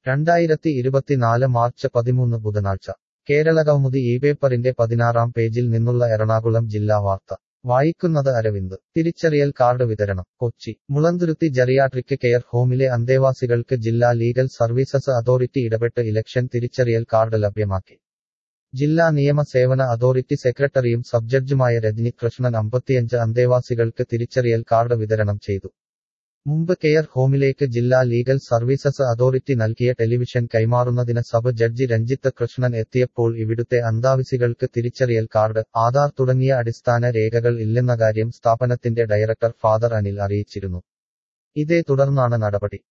രണ്ടായിരത്തി ഇരുപത്തിനാല് മാർച്ച് പതിമൂന്ന് ബുധനാഴ്ച കേരളകൗമുദി ഈ പേപ്പറിന്റെ പതിനാറാം പേജിൽ നിന്നുള്ള എറണാകുളം ജില്ലാ വാർത്ത വായിക്കുന്നത് അരവിന്ദ് തിരിച്ചറിയൽ കാർഡ് വിതരണം കൊച്ചി മുളന്തുരുത്തി ജെറിയാട്രിക് കെയർ ഹോമിലെ അന്തേവാസികൾക്ക് ജില്ലാ ലീഗൽ സർവീസസ് അതോറിറ്റി ഇടപെട്ട് ഇലക്ഷൻ തിരിച്ചറിയൽ കാർഡ് ലഭ്യമാക്കി ജില്ലാ നിയമ സേവന അതോറിറ്റി സെക്രട്ടറിയും സബ്ജഡ്ജുമായ രജനി കൃഷ്ണൻ അമ്പത്തിയഞ്ച് അന്തേവാസികൾക്ക് തിരിച്ചറിയൽ കാർഡ് വിതരണം ചെയ്തു മുമ്പ് കെയർ ഹോമിലേക്ക് ജില്ലാ ലീഗൽ സർവീസസ് അതോറിറ്റി നൽകിയ ടെലിവിഷൻ കൈമാറുന്നതിന് സബ് ജഡ്ജി രഞ്ജിത്ത് കൃഷ്ണൻ എത്തിയപ്പോൾ ഇവിടുത്തെ അന്താവിസികൾക്ക് തിരിച്ചറിയൽ കാർഡ് ആധാർ തുടങ്ങിയ അടിസ്ഥാന രേഖകൾ ഇല്ലെന്ന കാര്യം സ്ഥാപനത്തിന്റെ ഡയറക്ടർ ഫാദർ അനിൽ അറിയിച്ചിരുന്നു ഇതേ തുടർന്നാണ് നടപടി